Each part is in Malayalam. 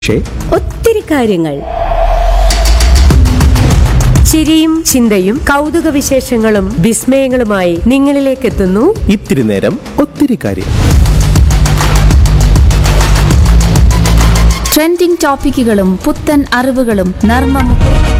പക്ഷേ ഒത്തിരി കാര്യങ്ങൾ ചിരിയും ചിന്തയും കൗതുക വിശേഷങ്ങളും വിസ്മയങ്ങളുമായി നിങ്ങളിലേക്ക് എത്തുന്നു ഇത്തിരി നേരം ഒത്തിരി കാര്യം ട്രെൻഡിംഗ് ടോപ്പിക്കുകളും പുത്തൻ അറിവുകളും നർമ്മമു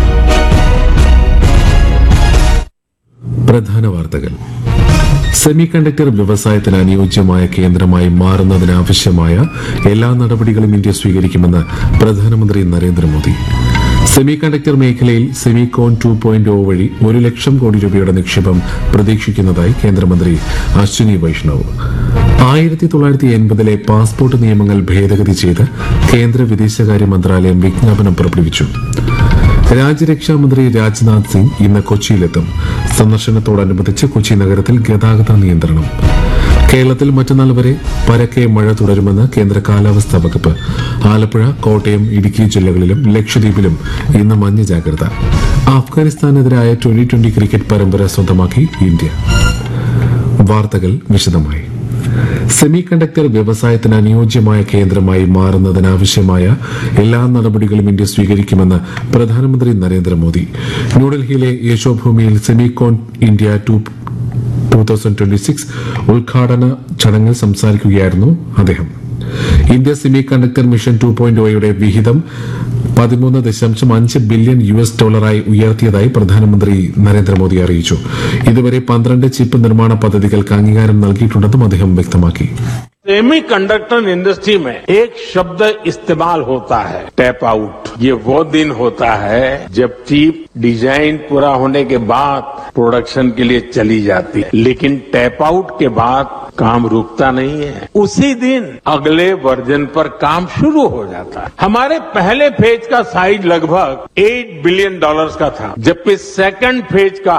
പ്രധാന വാർത്തകൾ സെമി കണ്ടക്ടർ വ്യവസായത്തിന് അനുയോജ്യമായ കേന്ദ്രമായി മാറുന്നതിനാവശ്യമായ എല്ലാ നടപടികളും ഇന്ത്യ സ്വീകരിക്കുമെന്ന് പ്രധാനമന്ത്രി നരേന്ദ്രമോദി സെമി കണ്ടക്ടർ മേഖലയിൽ സെമികോൺ ടു പോയിന്റ് ഒ വഴി ഒരു ലക്ഷം കോടി രൂപയുടെ നിക്ഷേപം പ്രതീക്ഷിക്കുന്നതായി കേന്ദ്രമന്ത്രി അശ്വിനി വൈഷ്ണവ് ആയിരത്തി തൊള്ളായിരത്തി എൺപതിലെ പാസ്പോർട്ട് നിയമങ്ങൾ ഭേദഗതി ചെയ്ത് കേന്ദ്ര വിദേശകാര്യ മന്ത്രാലയം വിജ്ഞാപനം പുറപ്പെടുവിച്ചു രാജ്യരക്ഷാ മന്ത്രി രാജ്നാഥ് സിംഗ് ഇന്ന് കൊച്ചിയിലെത്തും സന്ദർശനത്തോടനുബന്ധിച്ച് കൊച്ചി നഗരത്തിൽ ഗതാഗത നിയന്ത്രണം കേരളത്തിൽ മറ്റന്നാൾ വരെ പരക്കെ മഴ തുടരുമെന്ന് കേന്ദ്ര കാലാവസ്ഥാ വകുപ്പ് ആലപ്പുഴ കോട്ടയം ഇടുക്കി ജില്ലകളിലും ലക്ഷദ്വീപിലും ഇന്ന് മഞ്ഞ ജാഗ്രത അഫ്ഗാനിസ്ഥാനെതിരായ ട്വന്റി ട്വന്റി ക്രിക്കറ്റ് പരമ്പര സ്വന്തമാക്കി ഇന്ത്യ വാർത്തകൾ വിശദമായി സെമി കണ്ടക്ടർ വ്യവസായത്തിന് അനുയോജ്യമായ കേന്ദ്രമായി മാറുന്നതിനാവശ്യമായ എല്ലാ നടപടികളും ഇന്ത്യ സ്വീകരിക്കുമെന്ന് പ്രധാനമന്ത്രി നരേന്ദ്രമോദി ന്യൂഡൽഹിയിലെ യശോഭൂമിയിൽ Semicon India two two thousand twenty six ഉദ്ഘാടന ചടങ്ങിൽ സംസാരിക്കുകയായിരുന്നു അദ്ദേഹം India semiconductor mission two point ഒയുടെ വിഹിതം പതിമൂന്ന് ദശാംശം അഞ്ച് ബില്യൺ യു എസ് ഡോളറായി ഉയർത്തിയതായി പ്രധാനമന്ത്രി നരേന്ദ്രമോദി അറിയിച്ചു ഇതുവരെ പന്ത്രണ്ട് ചിപ്പ് നിർമ്മാണ പദ്ധതികൾക്ക് അംഗീകാരം നൽകിയിട്ടുണ്ടെന്നും അദ്ദേഹം വ്യക്തമാക്കി सेमी कंडक्टर इंडस्ट्री में एक शब्द इस्तेमाल होता है टैप आउट ये वो दिन होता है जब चिप डिजाइन पूरा होने के बाद प्रोडक्शन के लिए चली जाती है लेकिन टैप आउट के बाद काम रुकता नहीं है उसी दिन अगले वर्जन पर काम शुरू हो जाता है हमारे पहले फेज का साइज लगभग 8 बिलियन डॉलर्स का था जबकि सेकंड फेज का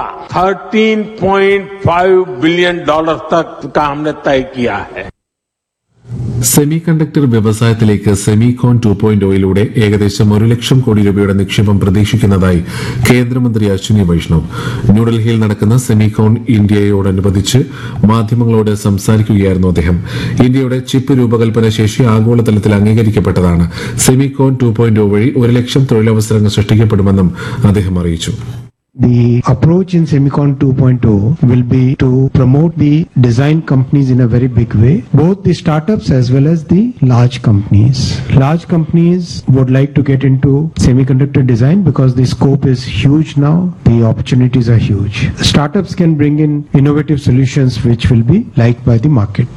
13.5 बिलियन डॉलर तक का हमने तय किया है സെമി കണ്ടക്ടർ വ്യവസായത്തിലേക്ക് സെമികോൺ ടു പോയിന്റ് ഒയിലൂടെ ഏകദേശം ഒരു ലക്ഷം കോടി രൂപയുടെ നിക്ഷേപം പ്രതീക്ഷിക്കുന്നതായി കേന്ദ്രമന്ത്രി അശ്വിനി വൈഷ്ണവ് ന്യൂഡൽഹിയിൽ നടക്കുന്ന സെമികോൺ ഇന്ത്യയോടനുബന്ധിച്ച് മാധ്യമങ്ങളോട് സംസാരിക്കുകയായിരുന്നു അദ്ദേഹം ഇന്ത്യയുടെ ചിപ്പ് രൂപകൽപ്പന ശേഷി ആഗോളതലത്തിൽ അംഗീകരിക്കപ്പെട്ടതാണ് സെമികോൺ ടു പോയിന്റ് ഒ വഴി ഒരു ലക്ഷം തൊഴിലവസരങ്ങൾ സൃഷ്ടിക്കപ്പെടുമെന്നും അദ്ദേഹം അറിയിച്ചു The approach in Semicon 2.0 will be to promote the design companies in a very big way, both the startups as well as the large companies. Large companies would like to get into semiconductor design because the scope is huge now, the opportunities are huge. Startups can bring in innovative solutions which will be liked by the market.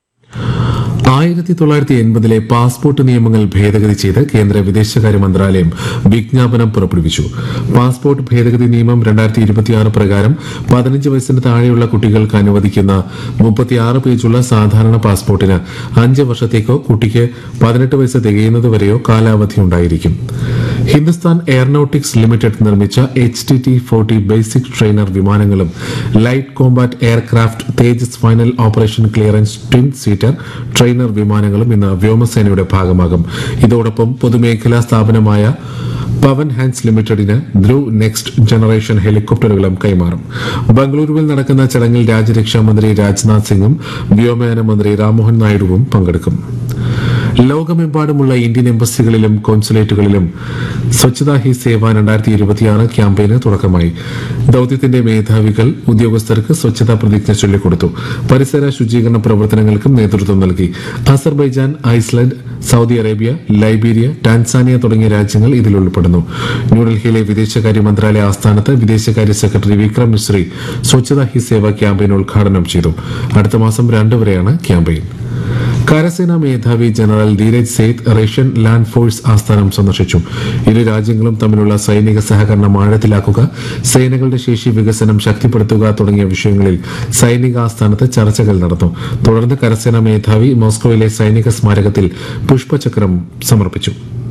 ആയിരത്തി തൊള്ളായിരത്തി എൺപതിലെ പാസ്പോർട്ട് നിയമങ്ങൾ ഭേദഗതി ചെയ്ത് കേന്ദ്ര വിദേശകാര്യ മന്ത്രാലയം വിജ്ഞാപനം പുറപ്പെടുവിച്ചു പാസ്പോർട്ട് ഭേദഗതി നിയമം രണ്ടായിരത്തി ഇരുപത്തിയാറ് പ്രകാരം പതിനഞ്ച് വയസ്സിന് താഴെയുള്ള കുട്ടികൾക്ക് അനുവദിക്കുന്ന മുപ്പത്തിയാറ് പേജുള്ള സാധാരണ പാസ്പോർട്ടിന് അഞ്ച് വർഷത്തേക്കോ കുട്ടിക്ക് പതിനെട്ട് വയസ്സ് തികയുന്നതുവരെയോ കാലാവധി ഉണ്ടായിരിക്കും ഹിന്ദുസ്ഥാൻ എയറോനോട്ടിക്സ് ലിമിറ്റഡ് നിർമ്മിച്ച H T T forty basic trainer വിമാനങ്ങളും light combat aircraft Tejas final operation clearance twin seater trainer വിമാനങ്ങളും ഇന്ന് വ്യോമസേനയുടെ ഭാഗമാകും ഇതോടൊപ്പം പൊതുമേഖലാ സ്ഥാപനമായ പവൻ ഹാൻഡ്സ് ലിമിറ്റഡിന് ധ്രുവ് നെക്സ്റ്റ് ജനറേഷൻ ഹെലികോപ്റ്ററുകളും കൈമാറും ബംഗളൂരുവിൽ നടക്കുന്ന ചടങ്ങിൽ രാജ്യരക്ഷാ മന്ത്രി രാജ്നാഥ് സിംഗും വ്യോമയാന മന്ത്രി രാംമോഹൻ നായിഡുവും പങ്കെടുക്കും ലോകമെമ്പാടുമുള്ള ഇന്ത്യൻ എംബസികളിലും കോൺസുലേറ്റുകളിലും സ്വച്ഛതാ ഹി സേവ രണ്ടായിരത്തി ഇരുപത്തിയാറ് ക്യാമ്പയിന് തുടക്കമായി ദൌത്യത്തിന്റെ മേധാവികൾ ഉദ്യോഗസ്ഥർക്ക് സ്വച്ഛതാ പ്രതിജ്ഞ ചൊല്ലിക്കൊടുത്തു പരിസര ശുചീകരണ പ്രവർത്തനങ്ങൾക്കും നേതൃത്വം നൽകി Azerbaijan Iceland Saudi Arabia Liberia Tanzania തുടങ്ങിയ രാജ്യങ്ങൾ ഇതിൽ ഉൾപ്പെടുന്നു ന്യൂഡൽഹിയിലെ വിദേശകാര്യ മന്ത്രാലയ ആസ്ഥാനത്ത് വിദേശകാര്യ സെക്രട്ടറി വിക്രം മിശ്രി സ്വച്ഛതാ ഹി സേവ ക്യാമ്പയിൻ ഉദ്ഘാടനം ചെയ്തു അടുത്ത മാസം രണ്ട് വരെയാണ് ക്യാമ്പയിൻ കരസേനാ മേധാവി general Dheeraj Seth Russian land force ആസ്ഥാനം സന്ദർശിച്ചു ഇരു രാജ്യങ്ങളും തമ്മിലുള്ള സൈനിക സഹകരണം ആഴത്തിലാക്കുക സേനകളുടെ ശേഷി വികസനം ശക്തിപ്പെടുത്തുക തുടങ്ങിയ വിഷയങ്ങളിൽ സൈനിക ആസ്ഥാനത്ത് ചർച്ചകൾ നടന്നു തുടർന്ന് കരസേനാ മേധാവി മോസ്കോയിലെ സൈനിക സ്മാരകത്തിൽ പുഷ്പചക്രം സമർപ്പിച്ചു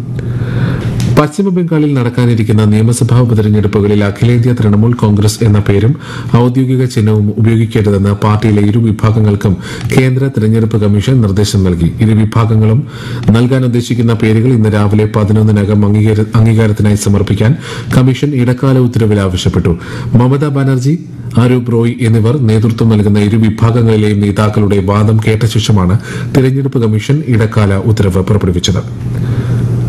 പശ്ചിമ ബംഗാളിൽ നടക്കാനിരിക്കുന്ന നിയമസഭാ ഉപതെരഞ്ഞെടുപ്പുകളിൽ അഖിലേന്ത്യാ തൃണമൂൽ കോൺഗ്രസ് എന്ന പേരും ഔദ്യോഗിക ചിഹ്നവും ഉപയോഗിക്കരുതെന്ന് പാർട്ടിയിലെ ഇരു വിഭാഗങ്ങൾക്കും കേന്ദ്ര തെരഞ്ഞെടുപ്പ് കമ്മീഷൻ നിർദ്ദേശം നൽകി ഇരു വിഭാഗങ്ങളും നൽകാൻ ഉദ്ദേശിക്കുന്ന പേരുകൾ ഇന്ന് രാവിലെ പതിനൊന്നിനകം അംഗീകാര- അംഗീകാരത്തിനായി സമർപ്പിക്കാൻ കമ്മീഷൻ ഇടക്കാല ഉത്തരവിൽ ആവശ്യപ്പെട്ടു മമതാ ബാനർജി അരൂപ് റോയ് എന്നിവർ നേതൃത്വം നൽകുന്ന ഇരു വിഭാഗങ്ങളിലെയും നേതാക്കളുടെ വാദം കേട്ട ശേഷമാണ് തെരഞ്ഞെടുപ്പ് കമ്മീഷൻ ഇടക്കാല ഉത്തരവ് പുറപ്പെടുവിച്ചത്